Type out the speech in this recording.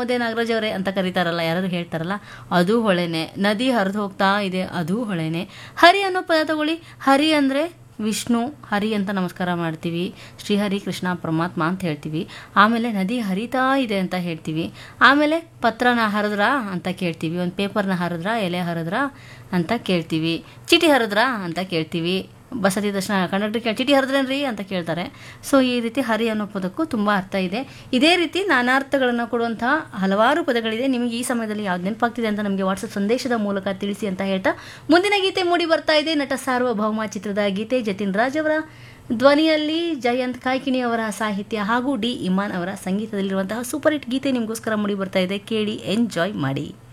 ನವೋದಯ ನಾಗರಾಜ್ ಅವರೇ ಅಂತ ಕರೀತಾರಲ್ಲ ಯಾರಾದ್ರು ಹೇಳ್ತಾರಲ್ಲ ಅದು ಹೊಳೆನೆ ನದಿ ಹರಿದು ಹೋಗ್ತಾ ಇದೆ ಅದು ಹೊಳೆನೆ ಹರಿ ಅನ್ನೋ ಪದ ತಗೊಳ್ಳಿ ಹರಿ ಅಂದರೆ ವಿಷ್ಣು ಹರಿ ಅಂತ ನಮಸ್ಕಾರ ಮಾಡ್ತೀವಿ ಶ್ರೀಹರಿ ಕೃಷ್ಣ ಪರಮಾತ್ಮ ಅಂತ ಹೇಳ್ತೀವಿ ಆಮೇಲೆ ನದಿ ಹರಿತಾ ಇದೆ ಅಂತ ಹೇಳ್ತೀವಿ ಆಮೇಲೆ ಪತ್ರನ ಹರಿದ್ರಾ ಅಂತ ಕೇಳ್ತೀವಿ ಒಂದು ಪೇಪರ್ನ ಹರಿದ್ರಾ ಎಲೆ ಹರಿದ್ರಾ ಅಂತ ಕೇಳ್ತೀವಿ ಚೀಟಿ ಹರಿದ್ರಾ ಅಂತ ಕೇಳ್ತೀವಿ ಬಸ್ ಹತ್ತಿದ ತಕ್ಷಣ ಕಂಡಕ್ಟರ್ ಕೇಳಿ ಚೀಟಿ ಹರಿದ್ರೇನ್ರಿ ಅಂತ ಕೇಳ್ತಾರೆ ಸೊ ಈ ರೀತಿ ಹರಿ ಅನ್ನೋ ಪದಕ್ಕೂ ತುಂಬ ಅರ್ಥ ಇದೆ ಇದೇ ರೀತಿ ನಾನಾರ್ಥಗಳನ್ನು ಕೊಡುವಂತಹ ಹಲವಾರು ಪದಗಳಿದೆ ನಿಮಗೆ ಈ ಸಮಯದಲ್ಲಿ ಯಾವ್ದು ನೆನಪಾಗ್ತಿದೆ ಅಂತ ನಮಗೆ ವಾಟ್ಸಪ್ ಸಂದೇಶದ ಮೂಲಕ ತಿಳಿಸಿ ಅಂತ ಹೇಳ್ತಾ ಮುಂದಿನ ಗೀತೆ ಮೂಡಿ ಬರ್ತಾ ಇದೆ ನಟ ಸಾರ್ವಭೌಮ ಚಿತ್ರದ ಗೀತೆ ಜತಿನ್ ರಾಜ್ ಅವರ ಧ್ವನಿಯಲ್ಲಿ ಜಯಂತ್ ಕಾಯ್ಕಿಣಿ ಅವರ ಸಾಹಿತ್ಯ ಹಾಗೂ ಡಿ ಇಮಾನ್ ಅವರ ಸಂಗೀತದಲ್ಲಿರುವಂತಹ ಸೂಪರ್ ಹಿಟ್ ಗೀತೆ ನಿಮಗೋಸ್ಕರ ಮೂಡಿ ಬರ್ತಾ ಇದೆ ಕೇಳಿ ಎಂಜಾಯ್ ಮಾಡಿ